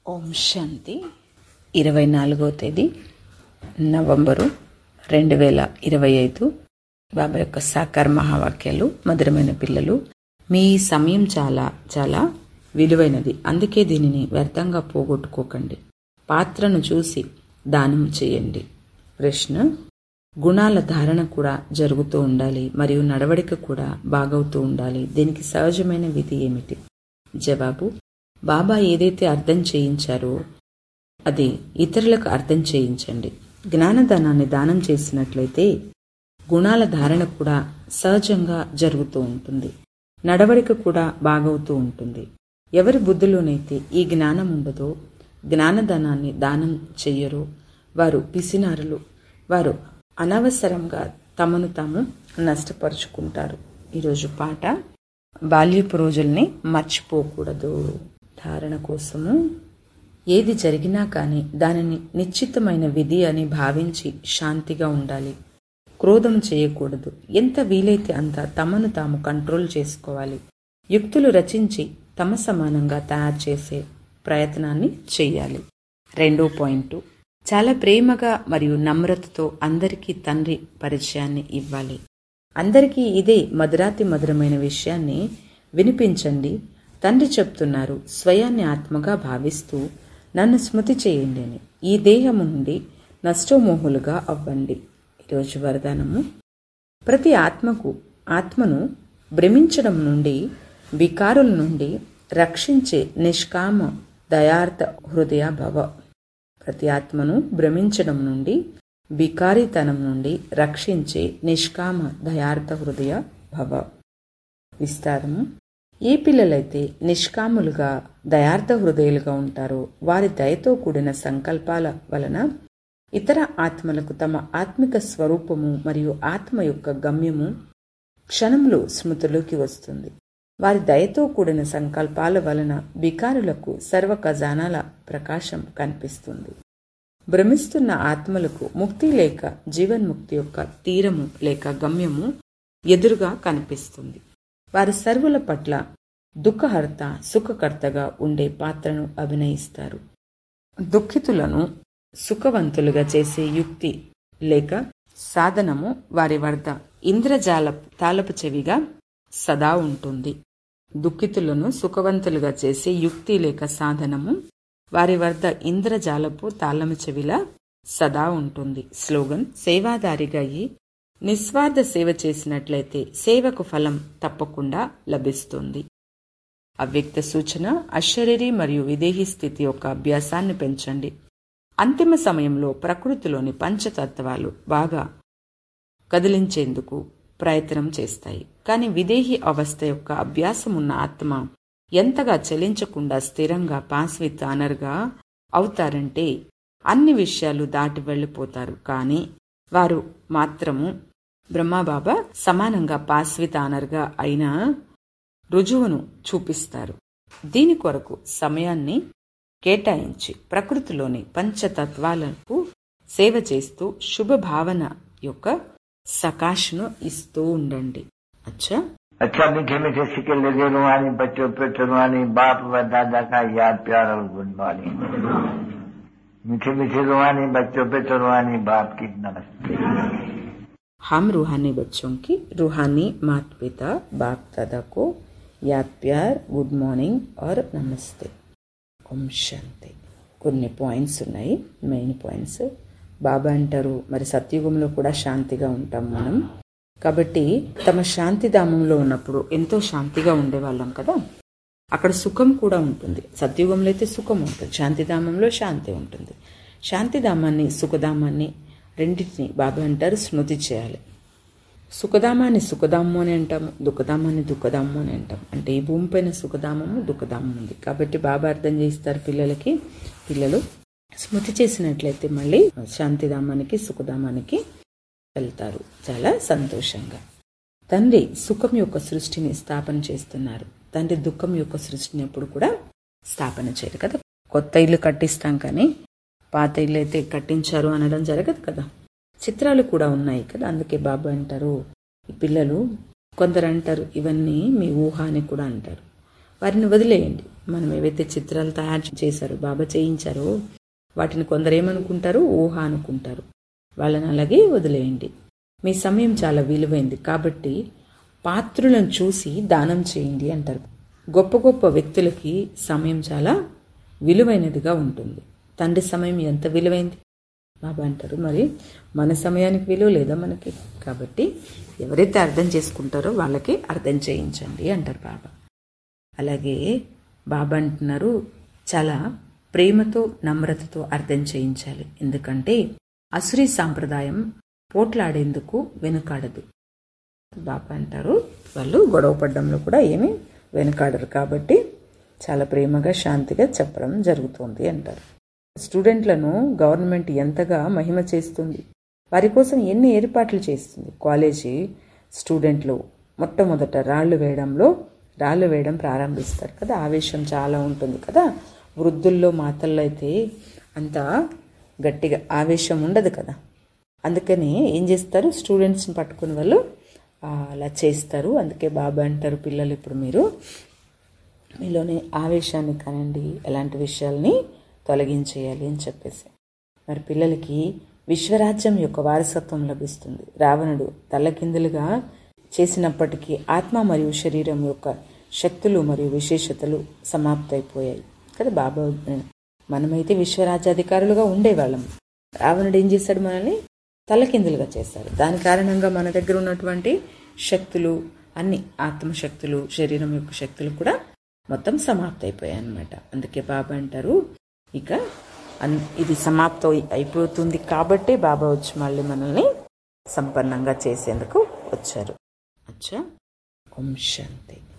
ఓం శాంతి ఇరవై నాలుగో తేదీ నవంబరు రెండు వేల ఇరవై ఐదు బాబా యొక్క సాకార మహావాక్యాలు మధురమైన పిల్లలు మీ సమయం చాలా చాలా విలువైనది అందుకే దీనిని వ్యర్థంగా పోగొట్టుకోకండి పాత్రను చూసి దానం చేయండి ప్రశ్న గుణాల ధారణ కూడా జరుగుతూ ఉండాలి మరియు నడవడిక కూడా బాగవుతూ ఉండాలి దీనికి సహజమైన విధి ఏమిటి జవాబు బాబా ఏదైతే అర్థం చేయించారో అది ఇతరులకు అర్థం చేయించండి జ్ఞానదానాన్ని దానం చేసినట్లయితే గుణాల ధారణ కూడా సహజంగా జరుగుతూ ఉంటుంది నడవడిక కూడా బాగవుతూ ఉంటుంది ఎవరి బుద్ధిలోనైతే ఈ జ్ఞానం ఉండదో జ్ఞానదానాన్ని దానం చెయ్యరో వారు పిసినారులు వారు అనవసరంగా తమను తాము నష్టపరుచుకుంటారు ఈరోజు పాట బాల్యపు రోజుల్ని మర్చిపోకూడదు ధారణ కోసము ఏది జరిగినా కానీ దానిని నిశ్చితమైన విధి అని భావించి శాంతిగా ఉండాలి క్రోధం చేయకూడదు ఎంత వీలైతే అంత తమను తాము కంట్రోల్ చేసుకోవాలి యుక్తులు రచించి తమ సమానంగా తయారు చేసే ప్రయత్నాన్ని చెయ్యాలి రెండో పాయింట్ చాలా ప్రేమగా మరియు నమ్రతతో అందరికీ తండ్రి పరిచయాన్ని ఇవ్వాలి అందరికీ ఇదే మధురాతి మధురమైన విషయాన్ని వినిపించండి తండ్రి చెప్తున్నారు స్వయాన్ని ఆత్మగా భావిస్తూ నన్ను స్మృతి చేయండి అని ఈ దేహము నుండి నష్టోమోహులుగా అవ్వండి ఈరోజు వరదానము ప్రతి ఆత్మకు ఆత్మను భ్రమించడం నుండి వికారుల నుండి రక్షించే నిష్కామ దయార్థ హృదయ భవ ప్రతి ఆత్మను భ్రమించడం నుండి వికారితనం నుండి రక్షించే నిష్కామ దయార్థ హృదయ భవ విస్తారము ఏ పిల్లలైతే నిష్కాములుగా దయార్థ హృదయులుగా ఉంటారో వారి దయతో కూడిన సంకల్పాల వలన ఇతర ఆత్మలకు తమ ఆత్మిక స్వరూపము మరియు ఆత్మ యొక్క గమ్యము క్షణంలో స్మృతిలోకి వస్తుంది వారి దయతో కూడిన సంకల్పాల వలన వికారులకు సర్వ ఖజానాల ప్రకాశం కనిపిస్తుంది భ్రమిస్తున్న ఆత్మలకు ముక్తి లేక జీవన్ముక్తి యొక్క తీరము లేక గమ్యము ఎదురుగా కనిపిస్తుంది వారి సర్వుల పట్ల దుఃఖహర్త సుఖకర్తగా ఉండే పాత్రను అభినయిస్తారు దుఃఖితులను సుఖవంతులుగా చేసే యుక్తి లేక సాధనము వారి వద్ద ఇంద్రజాల తాలపు చెవిగా సదా ఉంటుంది దుఃఖితులను సుఖవంతులుగా చేసే యుక్తి లేక సాధనము వారి వద్ద ఇంద్రజాలపు తాళము చెవిలా సదా ఉంటుంది స్లోగన్ సేవాదారిగా అయి నిస్వార్థ సేవ చేసినట్లయితే సేవకు ఫలం తప్పకుండా లభిస్తుంది అవ్యక్త సూచన అశరీరి మరియు విదేహీ స్థితి యొక్క అభ్యాసాన్ని పెంచండి అంతిమ సమయంలో ప్రకృతిలోని పంచతత్వాలు బాగా కదిలించేందుకు ప్రయత్నం చేస్తాయి కానీ విదేహీ అవస్థ యొక్క అభ్యాసం ఉన్న ఆత్మ ఎంతగా చలించకుండా స్థిరంగా పాస్విత్ ఆనర్గా అవుతారంటే అన్ని విషయాలు దాటి వెళ్ళిపోతారు కానీ వారు మాత్రము బ్రహ్మబాబా సమానంగా పాస్విత్ ఆనర్గా అయిన రుజువును చూపిస్తారు దీని కొరకు సమయాన్ని కేటాయించి ప్రకృతిలోని పంచతత్వాలకు సేవ చేస్తూ శుభ భావన యొక్క సకాశను ఇస్తూ ఉండండి అచ్చా अच्छा मीठे मीठे सिक्के लगे रुहानी बच्चों पे रुहानी बाप व दादा का याद प्यार और गुड मॉर्निंग मीठे मीठे रुहानी बच्चों पे रुहानी बाप की नमस्ते हम रूहानी बच्चों की रूहानी माता पिता बाप दादा को याद प्यार గుడ్ మార్నింగ్ ఆర్ నమస్తే ఓం శాంతి కొన్ని పాయింట్స్ ఉన్నాయి మెయిన్ పాయింట్స్ బాబా అంటారు మరి సత్యుగంలో కూడా శాంతిగా ఉంటాం మనం కాబట్టి తమ శాంతిధామంలో ఉన్నప్పుడు ఎంతో శాంతిగా ఉండేవాళ్ళం కదా అక్కడ సుఖం కూడా ఉంటుంది సత్యుగంలో అయితే సుఖం ఉంటుంది శాంతిధామంలో శాంతి ఉంటుంది శాంతిధామాన్ని సుఖధామాన్ని రెండింటిని బాబా అంటారు స్మృతి చేయాలి సుఖధామాన్ని సుఖధామము అని అంటాము దుఃఖధామాన్ని దుఃఖధామము అని అంటాం అంటే ఈ భూమిపైన సుఖధామము దుఃఖధామం ఉంది కాబట్టి బాబా అర్థం చేస్తారు పిల్లలకి పిల్లలు స్మృతి చేసినట్లయితే మళ్ళీ శాంతిధామానికి సుఖధామానికి వెళ్తారు చాలా సంతోషంగా తండ్రి సుఖం యొక్క సృష్టిని స్థాపన చేస్తున్నారు తండ్రి దుఃఖం యొక్క సృష్టిని ఎప్పుడు కూడా స్థాపన చేయరు కదా కొత్త ఇల్లు కట్టిస్తాం కానీ పాత ఇల్లు అయితే కట్టించారు అనడం జరగదు కదా చిత్రాలు కూడా ఉన్నాయి కదా అందుకే బాబు అంటారు ఈ పిల్లలు కొందరు అంటారు ఇవన్నీ మీ ఊహ అని కూడా అంటారు వారిని వదిలేయండి మనం ఏవైతే చిత్రాలు తయారు చేశారో బాబా చేయించారో వాటిని కొందరు ఏమనుకుంటారు ఊహ అనుకుంటారు వాళ్ళని అలాగే వదిలేయండి మీ సమయం చాలా విలువైంది కాబట్టి పాత్రులను చూసి దానం చేయండి అంటారు గొప్ప గొప్ప వ్యక్తులకి సమయం చాలా విలువైనదిగా ఉంటుంది తండ్రి సమయం ఎంత విలువైంది బాబా అంటారు మరి మన సమయానికి విలువ లేదా మనకి కాబట్టి ఎవరైతే అర్థం చేసుకుంటారో వాళ్ళకి అర్థం చేయించండి అంటారు బాబా అలాగే బాబా అంటున్నారు చాలా ప్రేమతో నమ్రతతో అర్థం చేయించాలి ఎందుకంటే అసురీ సాంప్రదాయం పోట్లాడేందుకు వెనుకాడదు బాబా అంటారు వాళ్ళు గొడవ పడ్డంలో కూడా ఏమీ వెనుకాడరు కాబట్టి చాలా ప్రేమగా శాంతిగా చెప్పడం జరుగుతుంది అంటారు స్టూడెంట్లను గవర్నమెంట్ ఎంతగా మహిమ చేస్తుంది వారి కోసం ఎన్ని ఏర్పాట్లు చేస్తుంది కాలేజీ స్టూడెంట్లు మొట్టమొదట రాళ్ళు వేయడంలో రాళ్ళు వేయడం ప్రారంభిస్తారు కదా ఆవేశం చాలా ఉంటుంది కదా వృద్ధుల్లో మాతల్లో అయితే అంత గట్టిగా ఆవేశం ఉండదు కదా అందుకని ఏం చేస్తారు స్టూడెంట్స్ని పట్టుకుని వాళ్ళు అలా చేస్తారు అందుకే బాబా అంటారు పిల్లలు ఇప్పుడు మీరు మీలోని ఆవేశాన్ని కనండి ఎలాంటి విషయాల్ని తొలగించేయాలి అని చెప్పేసి మరి పిల్లలకి విశ్వరాజ్యం యొక్క వారసత్వం లభిస్తుంది రావణుడు తల్లకిందులుగా చేసినప్పటికీ ఆత్మ మరియు శరీరం యొక్క శక్తులు మరియు విశేషతలు సమాప్తమైపోయాయి కదా బాబా మనమైతే విశ్వరాజ్యాధికారులుగా ఉండేవాళ్ళం రావణుడు ఏం చేశాడు మనల్ని తలకిందులుగా చేశాడు దాని కారణంగా మన దగ్గర ఉన్నటువంటి శక్తులు అన్ని ఆత్మశక్తులు శరీరం యొక్క శక్తులు కూడా మొత్తం సమాప్తమైపోయాయి అన్నమాట అందుకే బాబా అంటారు ఇక అన్ ఇది సమాప్తం అయిపోతుంది కాబట్టే బాబా వచ్చి మళ్ళీ మనల్ని సంపన్నంగా చేసేందుకు వచ్చారు అచ్చా ఓం శాంతి